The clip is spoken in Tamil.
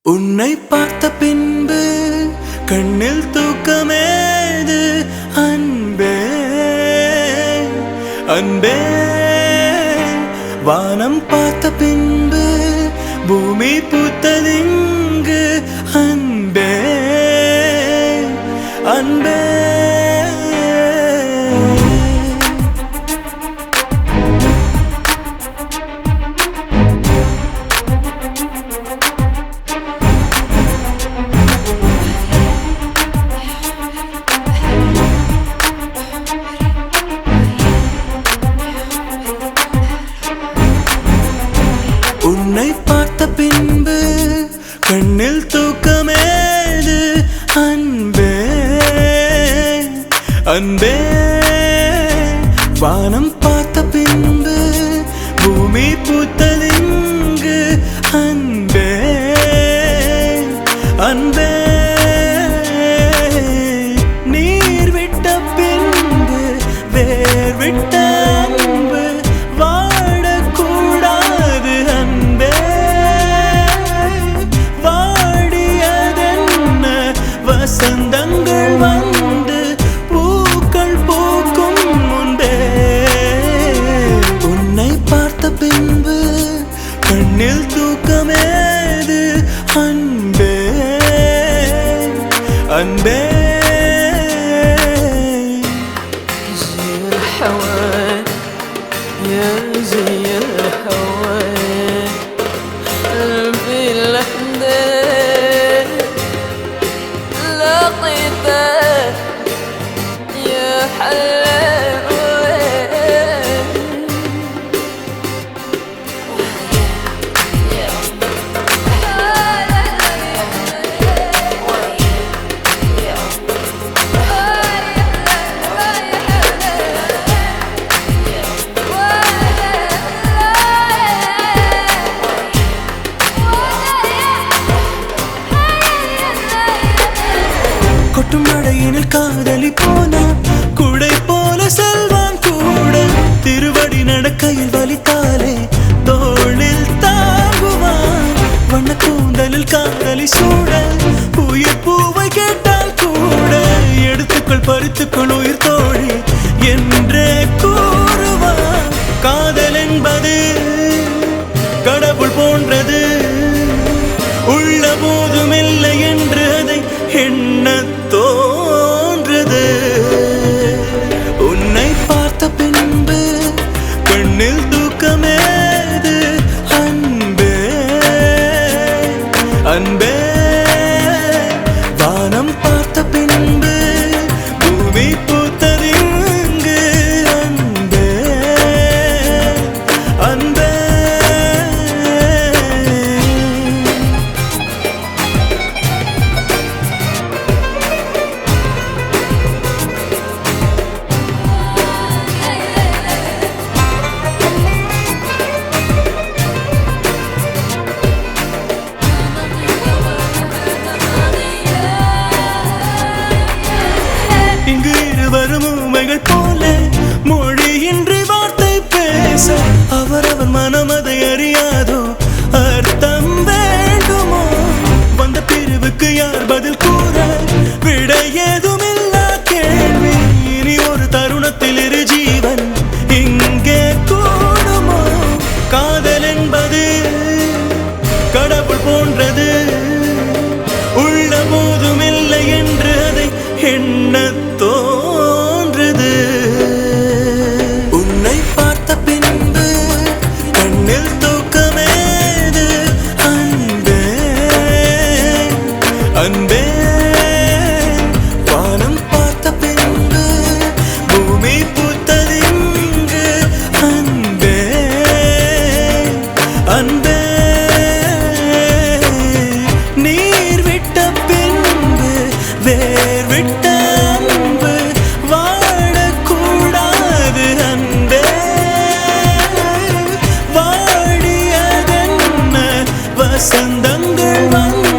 உன்னை பார்த்த பின்பு கண்ணில் தூக்கமேது அன்பே அன்பே வானம் பார்த்த பின்பு பூமி பூத்ததிங்கு அன்பே அன்பே உன்னை பார்த்த பின்பு கண்ணில் தூக்கமேது அன்பே அன்பே வானம் பார்த்த பின்பு பூமி பூத்ததிங்கு அன்பே அன்பே நீர் விட்ட பின்பு வேர் விட்ட அன்பு வாடக்கூடாது அன்பே வாடியதென்ன வசந்தங்கள் வந்து பூக்கள் பூக்கும் முன்பே உன்னை பார்த்த பின்பு கண்ணில் தூக்கமேது அன்பே அன்பே زي الحوان يا زي الحوان قلبي الحداد لقيته يا حلال கொட்டும் மழையினில் காதலி போனா குடை போல செல்வான் கூட திருவடி நடக்கையில் வலித்தாலே தோளில் தாங்குவான் வண்ண கூந்தலில் காதலி சூட உயிர் பூவை கேட்டால் கூட எடுத்துக்கள் பறித்துக்கள் உயிர் தோழி என்றே கூறுவான் காதல் என்பது கடவுள் போன்றது உள்ள போதும் இல்லை என்று அதை எண்ண தோன்றது உன்னை பார்த்த பின்பு கண்ணில் தூக்கமேது அன்பே அன்பே வானம் பார்த்த பின்பு பூமி பூத்ததிங்கு அன்பே அன்பே இங்கு இருவரும் உமைகள் போல மொழியின்றி வார்த்தை பேச அவரவர் மனம் அதை அறியாதோ அர்த்தம் வேண்டுமோ வந்த பிரிவுக்கு யார் பதில் கூற விட ஏதுமில்லா கேள்வி இனி ஒரு தருணத்தில் இரு ஜீவன் இங்கே கூடுமோ காதல் என்பது கடவுள் போன்றது உள்ள போதும் இல்லை என்று அதை எண்ண தோன்றுது உன்னை பார்த்த பின்பு கண்ணில் தூக்கமேது அன்பே அன்பே வானம் பார்த்த பின்பு பூமி பூத்ததிங்கு அன்பே அன்பே நீர் விட்ட பின்பு வேர் விட்ட அன்பு வாழக்கூடாது அன்பே வாடியதென்ன வசந்தங்கள் வந்து